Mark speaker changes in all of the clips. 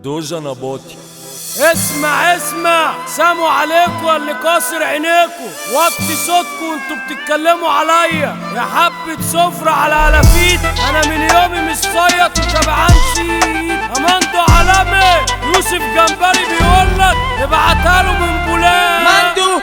Speaker 1: دوجا نباطي
Speaker 2: اسمع اسمع ساموا عليكم اللي كاسر عينيكم وطي صوتكم وانتوا بتتكلموا عليا يا حبة سفرة على ألافيت أنا من يومي مش صيط وشبعان سيد أماندو علامي يوسف جنبري بيقولك ابعتها له من بولاد
Speaker 3: مندو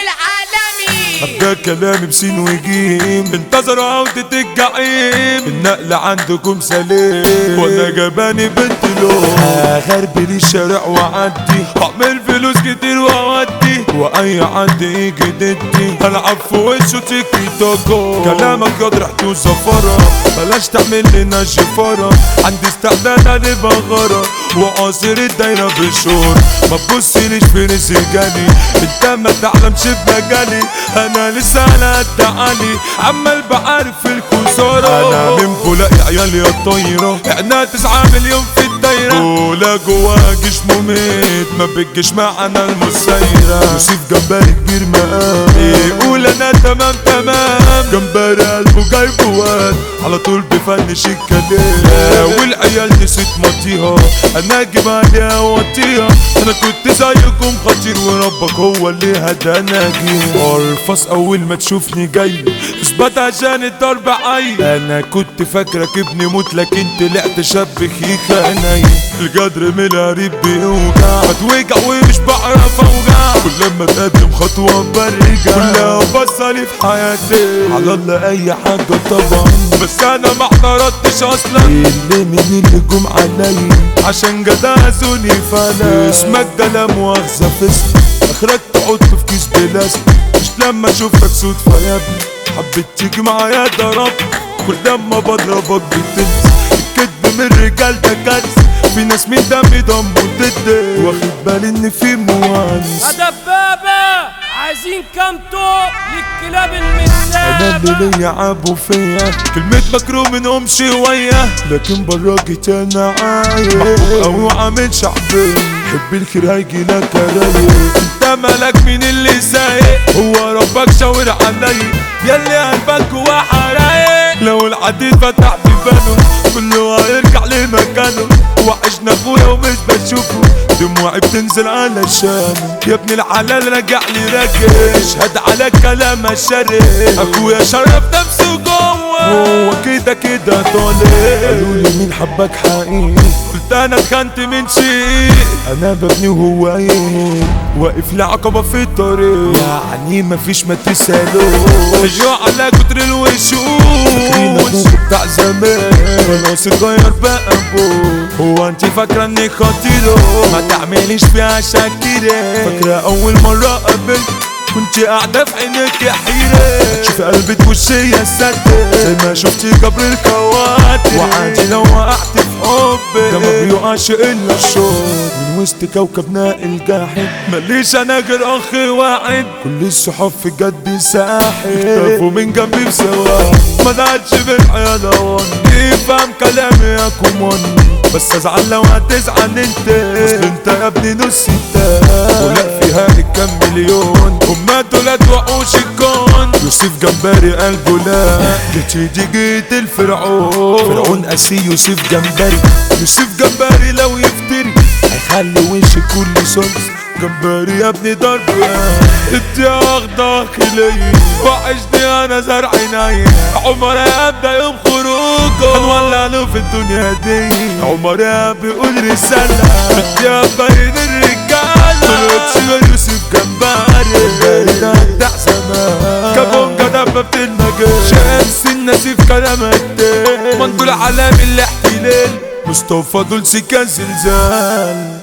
Speaker 3: العالمي
Speaker 1: أبقى كلامي بسين وجيم انتظر عودة الجحيم النقل عندكم سليم وانا جباني بنت لون هغربل الشارع وعدي هعمل فلوس كتير واودي واي حد يجي ضدي هلعب في وشه تيكي توكو كلامك ياض ريحته زفرة بلاش تعمل لنا شفارة عندي استعداد ابقى غرة وقاصر الدايرة بالشور ما تبصليش في رزقاني انت ما تعلمش بمجالي انا لسه على قد عالي عمال بعرف في الكسارة انا من بولاقي عيالي الطايرة احنا تسعة مليون في الدايرة بولا جوا جيش مميت ما بتجيش معانا المسيرة يوسف جنباري كبير مقام يقول انا تمام تمام جنباري قلبه جاي جوان على طول بفنش الكلام والعيال نسيت مطيها انا اجيب عليها واطيها انا كنت زيكم خطير وربك هو اللي هدانا جه ارفص اول ما تشوفني جاي اثبت عشان الضرب عاي انا كنت فاكرك ابني موت لكن طلعت شاب خيخة نايم الجدر من القريب بيوجع بتوجع ومش بعرف اوجع كل لما تقدم خطوة برجع كلها بصلي في حياتي على الله اي حاجة طبعا بس انا ما اعترضتش اصلا اللي من اللي جم علي عشان جدازوني فانا اسمك ده لا مؤاخذة فسق اخرك تحطه في كيس بلاستيك مش لما شفتك صدفة يا ابني حبيت تيجي معايا ضرب كل لما بضربك بتنسى الكدب من الرجال ده كارثة في ناس من دمي ضم ضد واخد بالي ان في موانس
Speaker 2: دبابة عايزين كام طوق للكلاب
Speaker 1: انا اللي
Speaker 2: المسابة
Speaker 1: ليا عابوا فيا كلمة مكروه منهم شوية لكن برا جيت انا عايش او عامل شعبي حب الخير هيجي لك رايق انت مالك مين اللي سايق هو ربك شاور علي ياللي قلبك جوا حرايق لو العديد فتح بيبانه كله هيرجع لمكانه وحشنا اخويا ومش بشوفه دموعي بتنزل علشانه يا ابن الحلال رجع لي راجع اشهد على كلام الشريف اخويا شرف نفسه جوه هو كده كده طالع قالوا لي مين حبك حقيقي قلت انا اتخنت من شيء انا ببني وهو ايه واقف لعقبه في الطريق يعني مفيش ما تسالوش رجعوا على كتر الوشوش بتاع زمان خلاص اتغير بقى ابوه هو انت فاكره اني خطيره ما تعمليش فيها شاكيره فاكره اول مره قابلت كنت قاعدة في عينك يا حيرة تشوف قلبي تخشي يا سد زي ما شفتي قبل الكواتر وعادي لو وقعت في حبك ده ما بيقعش الا الشوق من وسط كوكبنا الجاحد ماليش انا غير اخ واحد كل الصحاب في جد ساحل اختفوا من جنبي بسواح ما دعتش بالحياة دوان يفهم كلامي يا كومون بس ازعل لو هتزعل انت اصل انت يا ابني نص التاني ولا فيها كام مليون هما دولت وحوش الكون يوسف جنباري قلبه لا جيت ايدي جيت الفرعون فرعون قاسي يوسف جنباري يوسف جنباري لو يفتري هيخلي وش كل سلس جنباري يا ابني ضرب انت واخدة خلية وحشني انا زرع عيني عمر ابدا يوم خروجه هنولع له في الدنيا دي عمر بيقول رسالة انت بين الرجالة طلعت غير يوسف جنباري ده بتاع زمان كابونجا دببت المجال شمس النسيف كلامك منطول علام الاحتلال مصطفى دول سكان زلزال